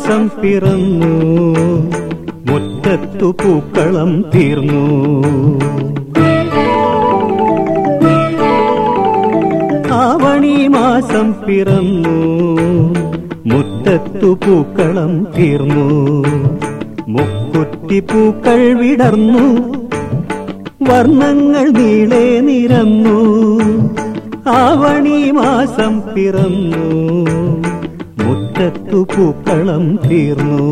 മാസം പിറന്നു മുറ്റത്തു പൂക്കളം തീർന്നു ആവണി മാസം പിറന്നു മുറ്റത്തു പൂക്കളം തീർന്നു മുക്കുറ്റി പൂക്കൾ വിടർന്നു വർണ്ണങ്ങൾ നീളെ നിരന്നു ആവണി മാസം പിറന്നു മുറ്റത്തു പൂക്കളം തീർന്നു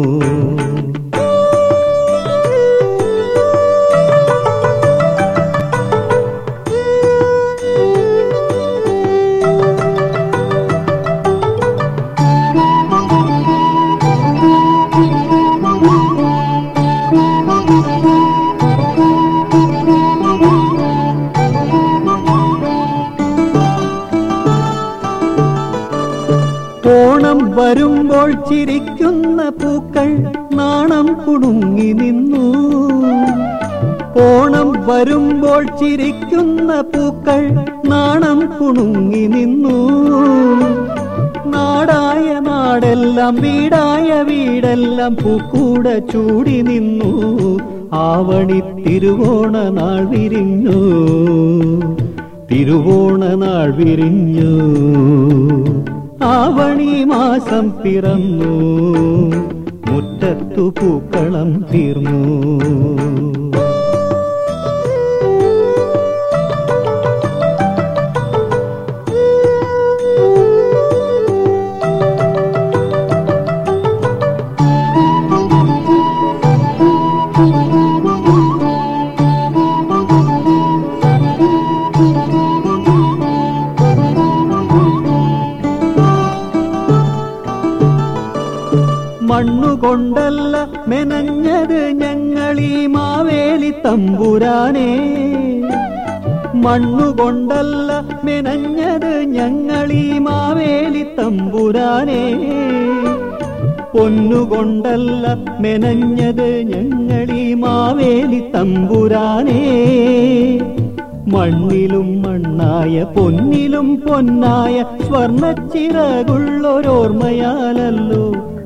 ഓണം വരുമ്പോൾ ചിരിക്കുന്ന പൂക്കൾ നാണം കുടുങ്ങി നിന്നു ഓണം വരുമ്പോൾ ചിരിക്കുന്ന പൂക്കൾ നാണം കുണുങ്ങി നിന്നു നാടായ നാടെല്ലാം വീടായ വീടെല്ലാം പൂക്കൂട ചൂടി നിന്നു ആവണി തിരുവോണ നാൾ വിരിഞ്ഞു തിരുവോണ നാൾ വിരിഞ്ഞു ആവണി മാസം പിറന്നു മുറ്റത്തു പൂക്കളം തീർന്നു മണ്ണുകൊണ്ടല്ല മെനഞ്ഞത് ഞങ്ങളീ മാവേലി തമ്പുരാനെ മണ്ണുകൊണ്ടല്ല മെനഞ്ഞത് ഞങ്ങളീ മാവേലി തമ്പുരാനെ പൊന്നുകൊണ്ടല്ല മെനഞ്ഞത് ഞങ്ങളീ മാവേലി തമ്പുരാനെ മണ്ണിലും മണ്ണായ പൊന്നിലും പൊന്നായ സ്വർണച്ചിറകുള്ളൊരോർമ്മയാലല്ലോ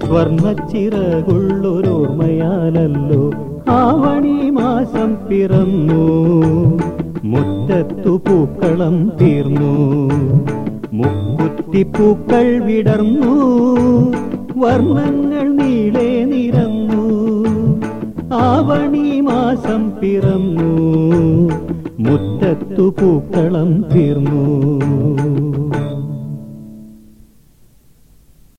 സ്വർണച്ചിറകുള്ളൊരോർമ്മയാലല്ലോ ആവണി മാസം പിറന്നു മുറ്റത്തു പൂക്കളം തീർന്നു മുക്കുറ്റിപ്പൂക്കൾ വിടർന്നു വർണ്ണങ്ങൾ നീളെ നിരന്നു ആവണി മാസം പിറന്നു മുറ്റത്തു പൂക്കളം തീർന്നു